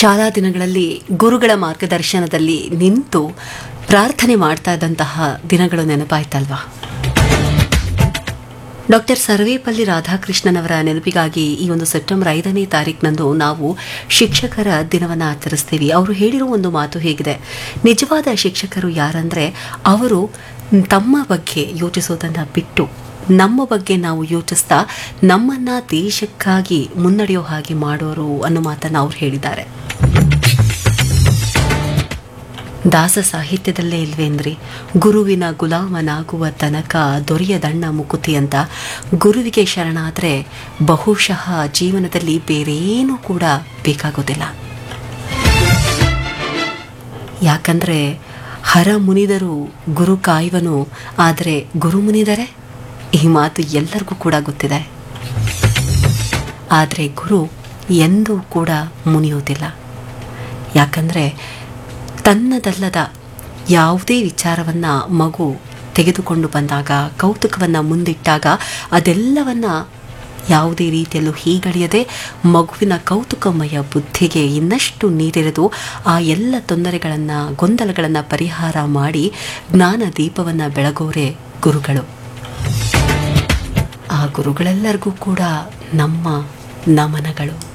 ಶಾಲಾ ದಿನಗಳಲ್ಲಿ ಗುರುಗಳ ಮಾರ್ಗದರ್ಶನದಲ್ಲಿ ನಿಂತು ಪ್ರಾರ್ಥನೆ ಮಾಡ್ತಾ ಇದ್ದಂತಹ ದಿನಗಳು ನೆನಪಾಯ್ತಲ್ವಾ ಡಾಕ್ಟರ್ ಸರ್ವೇಪಲ್ಲಿ ರಾಧಾಕೃಷ್ಣನವರ ನೆನಪಿಗಾಗಿ ಈ ಒಂದು ಸೆಪ್ಟೆಂಬರ್ ಐದನೇ ತಾರೀಕಿನಂದು ನಾವು ಶಿಕ್ಷಕರ ದಿನವನ್ನು ಆಚರಿಸ್ತೀವಿ ಅವರು ಹೇಳಿರೋ ಒಂದು ಮಾತು ಹೇಗಿದೆ ನಿಜವಾದ ಶಿಕ್ಷಕರು ಯಾರಂದ್ರೆ ಅವರು ತಮ್ಮ ಬಗ್ಗೆ ಯೋಚಿಸೋದನ್ನು ಬಿಟ್ಟು ನಮ್ಮ ಬಗ್ಗೆ ನಾವು ಯೋಚಿಸ್ತಾ ನಮ್ಮನ್ನ ದೇಶಕ್ಕಾಗಿ ಮುನ್ನಡೆಯೋ ಹಾಗೆ ಮಾಡೋರು ಅನ್ನೋ ಮಾತನ್ನು ಅವ್ರು ಹೇಳಿದ್ದಾರೆ ದಾಸ ಸಾಹಿತ್ಯದಲ್ಲೇ ಇಲ್ವೇಂದ್ರಿ ಗುರುವಿನ ಗುಲಾಮನಾಗುವ ತನಕ ದೊರೆಯದಣ್ಣ ಮುಕುತಿ ಅಂತ ಗುರುವಿಗೆ ಶರಣಾದರೆ ಬಹುಶಃ ಜೀವನದಲ್ಲಿ ಬೇರೇನೂ ಕೂಡ ಬೇಕಾಗೋದಿಲ್ಲ ಯಾಕಂದ್ರೆ ಹರ ಮುನಿದರು ಗುರು ಕಾಯುವನು ಆದರೆ ಗುರು ಮುನಿದರೆ ಈ ಮಾತು ಎಲ್ಲರಿಗೂ ಕೂಡ ಗೊತ್ತಿದೆ ಆದರೆ ಗುರು ಎಂದೂ ಕೂಡ ಮುನಿಯೋದಿಲ್ಲ ಯಾಕಂದರೆ ತನ್ನದಲ್ಲದ ಯಾವುದೇ ವಿಚಾರವನ್ನು ಮಗು ತೆಗೆದುಕೊಂಡು ಬಂದಾಗ ಕೌತುಕವನ್ನು ಮುಂದಿಟ್ಟಾಗ ಅದೆಲ್ಲವನ್ನ ಯಾವುದೇ ರೀತಿಯಲ್ಲೂ ಹೀಗಳಿಯದೆ ಮಗುವಿನ ಕೌತುಕಮಯ ಬುದ್ಧಿಗೆ ಇನ್ನಷ್ಟು ನೀರೆರೆದು ಆ ಎಲ್ಲ ತೊಂದರೆಗಳನ್ನು ಗೊಂದಲಗಳನ್ನು ಪರಿಹಾರ ಮಾಡಿ ಜ್ಞಾನ ದೀಪವನ್ನು ಬೆಳಗೋರೆ ಗುರುಗಳು ಆ ಗುರುಗಳೆಲ್ಲರಿಗೂ ಕೂಡ ನಮ್ಮ ನಮನಗಳು